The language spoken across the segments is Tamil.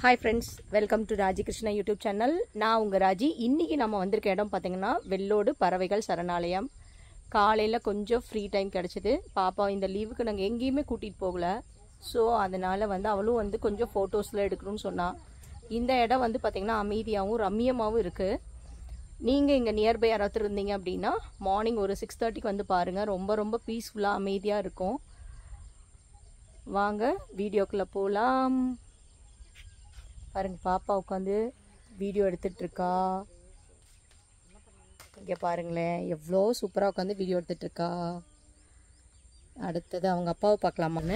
Hi friends welcome to Raji Krishna YouTube channel நான் உங்கள் ராஜி இன்றைக்கி நம்ம வந்திருக்க இடம் பார்த்தீங்கன்னா வெள்ளோடு பறவைகள் சரணாலயம் காலையில் கொஞ்சம் ஃப்ரீ டைம் கிடச்சிது பாப்பா இந்த லீவுக்கு நாங்கள் எங்கேயுமே கூட்டிகிட்டு போகல ஸோ அதனால் வந்து அவளும் வந்து கொஞ்சம் ஃபோட்டோஸில் எடுக்கணும்னு சொன்னான் இந்த இடம் வந்து பார்த்திங்கன்னா அமைதியாகவும் ரம்மியமாகவும் இருக்குது நீங்கள் இங்கே நியர்பை யாராவது இருந்தீங்க அப்படின்னா மார்னிங் ஒரு சிக்ஸ் தேர்ட்டிக்கு வந்து பாருங்கள் ரொம்ப ரொம்ப பீஸ்ஃபுல்லாக அமைதியாக இருக்கும் வாங்க வீடியோக்குள்ளே போகலாம் பாருங்க பாப்பா உட்காந்து வீடியோ எடுத்துட்டு இருக்கா இங்கே பாருங்களேன் எவ்வளோ சூப்பராக உட்காந்து வீடியோ எடுத்துட்டு இருக்கா அடுத்தது அவங்க அப்பாவை பார்க்கலாமான்னு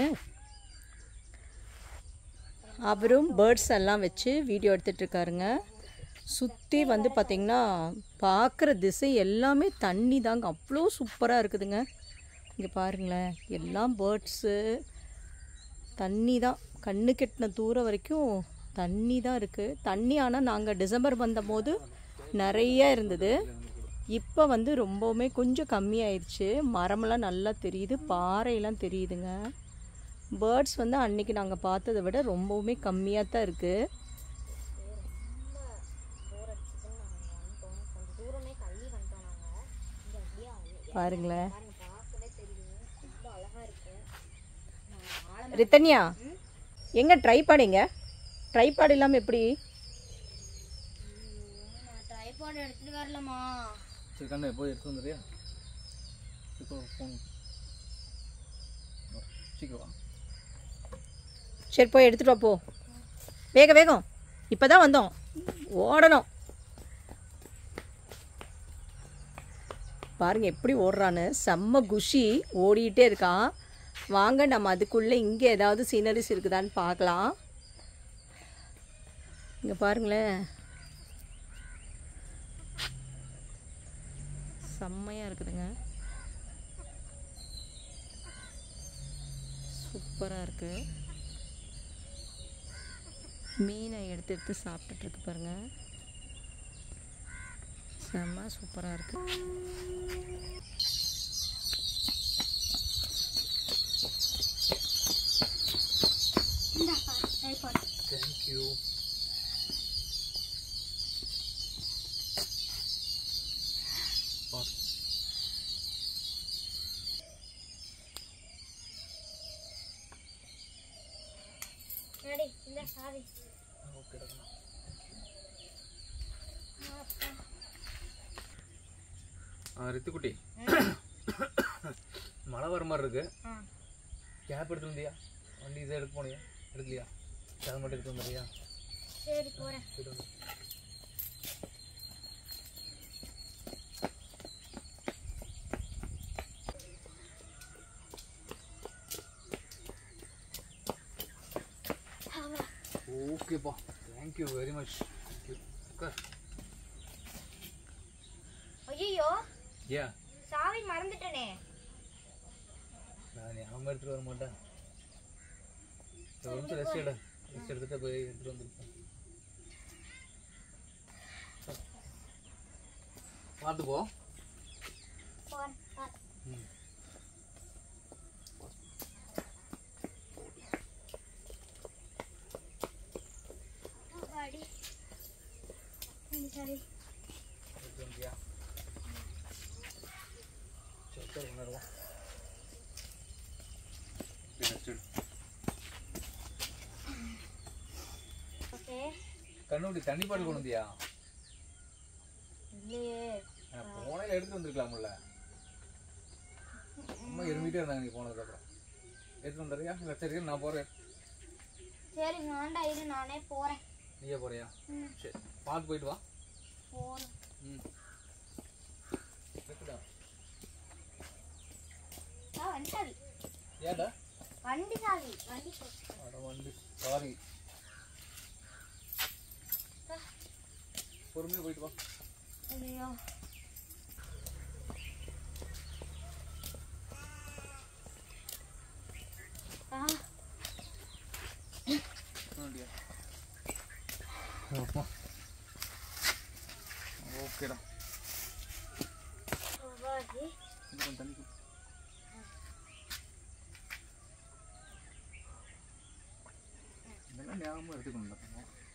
அவரும் பேர்ட்ஸ் எல்லாம் வச்சு வீடியோ எடுத்துட்டு இருக்காருங்க சுற்றி வந்து பார்த்திங்கன்னா பார்க்குற திசை எல்லாமே தண்ணி தாங்க அவ்வளோ சூப்பராக இருக்குதுங்க இங்கே பாருங்களேன் எல்லாம் பேர்ட்ஸு தண்ணி தான் கண்ணு கெட்டின தூரம் வரைக்கும் தண்ணி தான் இருக்குது தண்ணி ஆனால் நாங்கள் டிசம்பர் வந்தபோது நிறைய இருந்தது இப்போ வந்து ரொம்பவுமே கொஞ்சம் கம்மியாயிடுச்சு மரமெல்லாம் நல்லா தெரியுது பாறையெல்லாம் தெரியுதுங்க பேர்ட்ஸ் வந்து அன்னைக்கு நாங்கள் பார்த்ததை விட ரொம்பவுமே கம்மியாக தான் இருக்குது பாருங்களேன் ரித்தன்யா எங்க ட்ரைபாட் எங்க ட்ரைபாட் இல்லாமல் எப்படி ட்ரைபாட் எடுத்துட்டு வரலமா சரி கண்ணு போய் எடுத்து வந்துடுறியா இப்போ ஃபோன் சீக்கிரம் வா சரி போய் எடுத்துட்டு வா போ வேக வேகம் இப்போ தான் வந்தோம் ஓடணும் பாருங்க எப்படி ஓடுறான்னு செம்ம குஷி ஓடிட்டே இருக்கான் வாங்க நம்ம அதுக்குள்ளே இங்கே ஏதாவது சீனரிஸ் இருக்குதான்னு பார்க்கலாம் இங்கே பாருங்களேன் செம்மையாக இருக்குதுங்க சூப்பராக இருக்குது மீனை எடுத்து எடுத்து சாப்பிட்டுட்டு இருக்கு பாருங்க செம்ம சூப்பராக இருக்கு ட்ரைபாட் தேங்க்யூ ரெடி இந்த சாவி ஓகே ஆ ரித்துக்குட்டி மழை வர மாதிரி இருக்கு ஆ கேப் எடுத்து வந்தியா வண்டி இதை எடுக்க போனியா எடுக்கலையா அதை மட்டும் எடுத்து வந்துடுறியா சரி போறேன் போயிட்டு வந்து ஓகேப்பா தேங்க்யூ வெரி மச் உட்கார் ஐயோ ஏ சாவி மறந்துட்டனே நான் ஞாபகம் எடுத்துட்டு வர மாட்டேன் ஒரு நிமிஷம் ரெஸ்ட் எடு ரெஸ்ட் எடுத்துட்டு போய் எடுத்துட்டு வந்துருப்பேன் பார்த்து போ போறேன் ம் வாடி சரி எடுத்து வந்தியா சரி உட்காரு கொண்டாடுவோம் ரெஸ்ட் எடு ஓகே கண்ணுக்குட்டி தண்ணி பாட்டு கொண்டு வந்தியா இல்லையே நான் போனையில எடுத்து வந்திருக்கலாம்ல அம்மா இருந்துகிட்டே இருந்தாங்க நீ போனதுக்கப்புறம் எடுத்து வந்துடுறியா இல்லை சரி நான் போகிறேன் சரி வேண்டாம் இரு நானே போறேன் நீயே போறியா ம். சரி பார்த்து போயிட்டு வா போறேன் ம் இருக்குடா ஆ வண்டி சாவி ஏடா வண்டி சாவி வண்டி சாவி அட வந்து சாரி பொறுமையாக போயிட்டு வா ஐயோ ஆ அப்படியா ஓகேடா வாடி இன்னும் கொஞ்சம் தண்ணி குடி. இதெல்லாம் ஞாபகமாக எடுத்துக்கணும்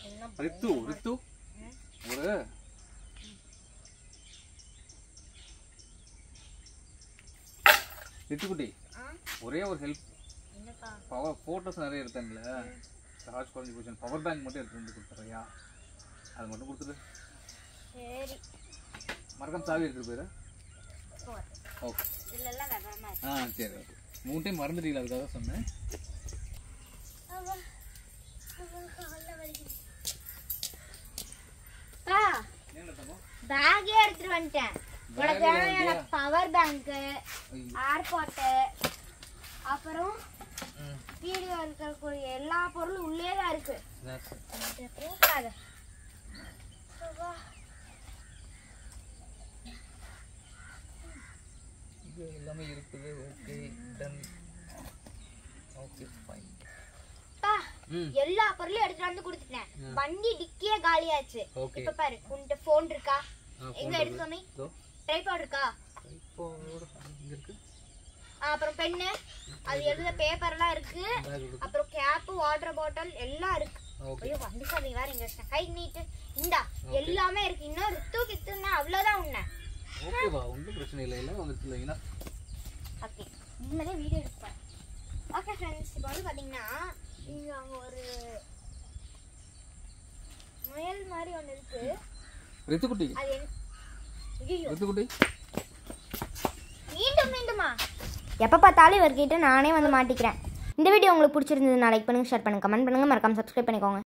ரித்து ரித்து ஒரு ரித்துக்குட்டி ஒரே ஒரு ஹெல்ப் என்னப்பா பவர் ஃபோட்டோஸ் நிறைய எடுத்தேன்ல சார்ஜ் குறைஞ்சி போச்சு பவர் பேங்க் மட்டும் எடுத்து வந்து கொடுத்துறியா அது மட்டும் கொடுத்துரு சரி மறக்காம சாவி எடுத்துட்டு போயிரு போ. ஓகே இதுல எல்லாம் விவரமா இருக்கு ஆ சரி ஓகே மூணு டைம் மறந்துட்டீங்களா அதுக்காக சொன்னேன் பா பேக்கே எடுத்துட்டு வந்துட்டேன் உனக்கு தேவையான பவர் பேங்க்கு ஏர்பாட்டு அப்புறம் ம் வீடியோ இருக்கக்கூடிய எல்லா பொருளும் உள்ளே தான் இருக்கு ஸ்நாக்ஸ் கூப்பிடாத இது எல்லாமே இருக்குது ஓகே டன் ஓகே ஃபைன் பா ம் எல்லா பொருளும் எடுத்துட்டு வந்து கொடுத்துட்டேன் வண்டி டிக்கியே காலியாச்சு ஓகே இப்ப பாரு உன்கிட்ட போன் இருக்கா ஆ, எங்க phone எடுத்து காமி இதோ ட்ரைபாட் இருக்கா இப்போ இங்க இருக்கு ஆ, அப்புறம் பென்னு அது எழுத பேப்பர்லாம் இருக்கு பேக் இருக்கு அப்புறம் கேப்பு வாட்டர் பாட்டில் எல்லாம் இருக்கு ஓகே ஐயோ வண்டி சாவி வேற இங்க வச்சிட்டேன் கை நீட்டு இந்தா எல்லாமே இருக்கு இன்னும் ரித்து கித்துன்னா அவ்வளவுதான் உன்ன ஓகேவா ஒன்றும் பிரச்சனை இல்லை எல்லாம் வந்துச்சு இல்லைங்களா ஓகே உண்மையிலே வீடியோ எடுப்பேன் ஓகே ஃப்ரெண்ட்ஸ் இப்போ வந்து பார்த்தீங்கன்னா இங்க அங்க ஒரு முயல் மாதிரி ஒன்று இருக்கு ரித்துக்குட்டி அது என் ஐயோ ரித்துக்குட்டி மீண்டும் மீண்டுமா எப்போ பார்த்தாலும் இவர்கிட்ட நானே வந்து மாட்டிக்கிறேன் இந்த வீடியோ உங்களுக்கு பிடிச்சிருந்ததுன்னா லைக் பண்ணுங்க ஷேர் பண்ணுங்க கமெண்ட் பண்ணுங்க மறக்காம சப்ஸ்கிரைப் பண்ணிக்கோங்க